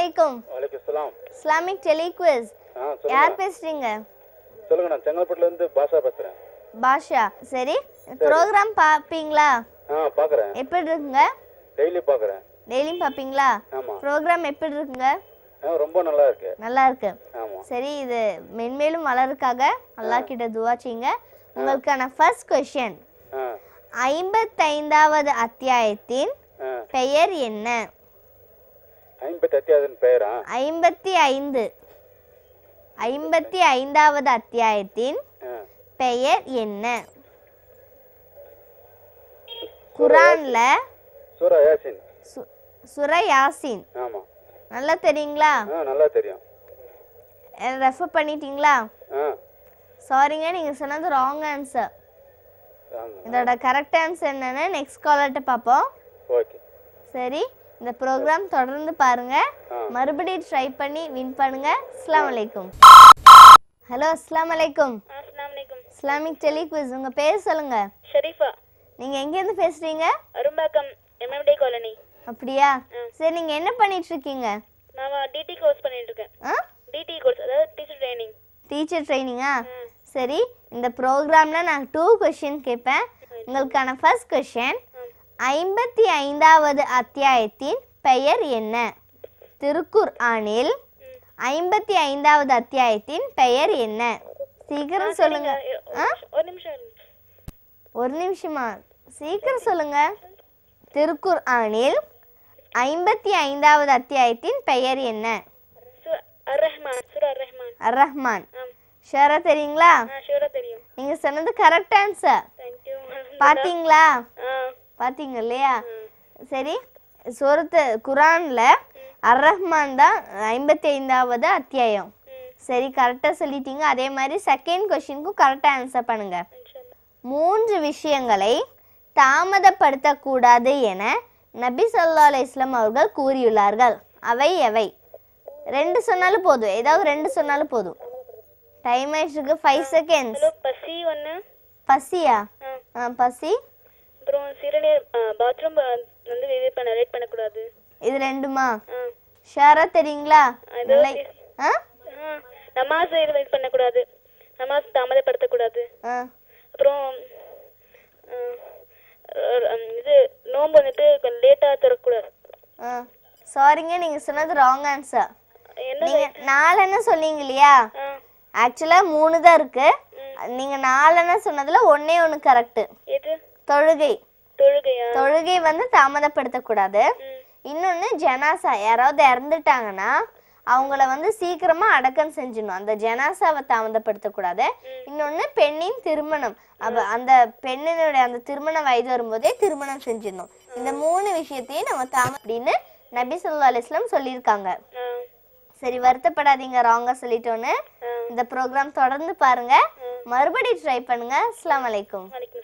அலைக்கும் வலைக்கம் சலாம் இஸ்லாமிக் டெலிகுவிஸ் ஆ சொல்லுங்க யார் பேசுறீங்க சொல்லுங்க நான் செங்கல்பட்டுலேருந்து பாஷா பேசுகிறேன் பாஷா சரி ப்ரோக்ராம் பார்ப்பீங்களா ஆ பார்க்குறேன் எப்படி இருக்குங்க டெய்லி பார்க்குறேன் டெய்லியும் பார்ப்பீங்களா ஆமாம் ப்ரோக்ராம் எப்படி இருக்குங்க ஆ ரொம்ப நல்லா இருக்கு நல்லா இருக்கு ஆமாம் சரி இது மென்மேலும் வளருக்காக அல்லாஹ் கிட்ட துவா செய்யுங்க உங்களுக்கான ஃபர்ஸ்ட் கொஷின் ஆ ஐம்பத்தைந்தாவது அத்தியாயத்தின் ஆ பெயர் என்ன ஐம்பத்தி அத்தியாவதுன்னு பெயரா ஐம்பத்தி ஐந்து ஐம்பத்தி ஐந்தாவது அத்தியாயத்தின் ஆ பெயர் என்ன குரான்ல சூரா யாசின் சு- சுர யாசின் ஆமாம் நல்லா தெரியுங்களா ஆ நல்லா தெரியும் ரெஃபர் பண்ணிட்டீங்களா ஆ சாரிங்க நீங்க சொன்னது ராங் ஆன்சர் ஆமாம் இதோட கரெக்ட் ஆன்சர் என்னன்னு நெக்ஸ்ட் காலர்கிட்ட பார்ப்போம் ஓகே சரி இந்த ப்ரோக்ராம் தொடர்ந்து பாருங்க ஆ. மறுபடியும் ட்ரை பண்ணி வின் பண்ணுங்க அஸ்ஸலாமு அலைக்கும் ஹலோ அஸ்ஸலாமு அலைக்கும் அஸ்லாம் வலைக்கும் இஸ்லாமிக் டெலிகுவிஸ் உங்க பேர் சொல்லுங்க ஷெரீஃபா நீங்க எங்க இருந்து பேசுறீங்க அரும்பாக்கம் எம்எம்டி காலனி அப்படியா சரி நீங்க என்ன பண்ணிட்டு இருக்கீங்க நான் டிடி கோர்ஸ் பண்ணிட்டு இருக்கேன் ஆ டிடி கோர்ஸ் அதாவது டீச்சர் ட்ரைனிங் டீச்சர் ட்ரைனிங்கா சரி இந்த ப்ரோக்ராம்ல நான் டூ கொஷின் கேட்பேன் உங்களுக்கான ஃபர்ஸ்ட் கொஷின் ஐம்பத்தி ஐந்தாவது அத்தியாயத்தின் பெயர் என்ன திருக்குர் ஆனில் ஐம்பத்தி ஐந்தாவது அத்தியாயத்தின் பெயர் என்ன சீக்கிரம் சொல்லுங்க ஆ ஒரு நிமிஷம் இருங்க. ஒரு நிமிஷமா சீக்கிரம் சொல்லுங்க திருக்குர் ஆனில் ஐம்பத்தி ஐந்தாவது அத்தியாயத்தின் பெயர் என்ன சு- அர் ரஹ்மான் சுரா அர் ரஹ்மான் அர் ரஹ்மான் ஆம் ஷேரா தெரியுங்களா ஆ ஷூரா தெரியும் நீங்க சொன்னது கரெக்ட் ஆன்சர் தேங்க்யூ பாத்தீங்களா ஆ பாத்தீங்க இல்லையா சரி சூரத்து குரான்ல அர் ரஹ்மான் தான் ஐம்பத்தி ஐந்தாவது அத்தியாயம் சரி கரெக்டா சொல்லிட்டீங்க அதே மாதிரி செகண்ட் கொஸ்டினுக்கும் கரெக்டா ஆன்சர் பண்ணுங்க இன்ஷால்லா மூன்று விஷயங்களை தாமதப்படுத்தக்கூடாது என நபி ஸல்லல்லாஹு அலைஹி வஸல்லம் அவர்கள் கூறியுள்ளார்கள் அவை எவை ரெண்டு சொன்னாலும் போதும் ஏதாவது ரெண்டு சொன்னாலும் போதும் டைம் ஆயிடுச்சு ஃபைவ் செகண்ட்ஸ் ஹலோ பசி ஒன்று பசியா ஆ ஆ பசி அப்புறம் சிறுநீர் பாத்ரூம் வந்து இது பண்ண லேட் பண்ணக்கூடாது இது ரெண்டுமா ஆ ஷாரா தெரியுங்களா அது நல்லா ஆ ஆ நமாஸ் இது இது பண்ணக்கூடாது நமாஸ் தாமதப்படுத்தக்கூடாது ஆ அப்புறம் ஆ, அஹ், அஹ், இது நோன்பு வந்துட்டு கொஞ்சம் லேட்டாக திறக்கக்கூடாது ஆ சாரிங்க நீங்க சொன்னது ராங் ஆன்சர் என்ன நீங்க நாலன்னு சொன்னீங்க இல்லையா ஆ ஆக்சுவலா மூணு தான் இருக்கு நீங்க நாலன்னு சொன்னதுல ஒண்ணே ஒண்ணு கரெக்ட் எது தொழுகை தொழுகையா தொழுகை வந்து தாமதப்படுத்தக்கூடாது ம் இன்னொன்னு ஜனாசா யாராவது இறந்துட்டாங்கன்னா அவங்கள வந்து சீக்கிரமா அடக்கம் செஞ்சிடணும் அந்த ஜனாசாவை தாமதப்படுத்தக்கூடாது இன்னொன்னு பெண்ணின் திருமணம் அப்ப அந்த பெண்ணினுடைய அந்த திருமண வயது வரும்போதே திருமணம் செஞ்சிடணும் இந்த மூணு விஷயத்தையும் நம்ம தாம அப்படின்னு நபி ஸல்லல்லாஹு அலைஹி வஸல்லம் சொல்லியிருக்காங்க ஆ சரி வருத்தப்படாதீங்க ராங்கா சொல்லிட்டோன்னு ஆ இந்த ப்ரோக்ராம் தொடர்ந்து பாருங்க மறுபடியும் ட்ரை பண்ணுங்க அஸ்ஸலாமு அலைக்கும் வணக்கம்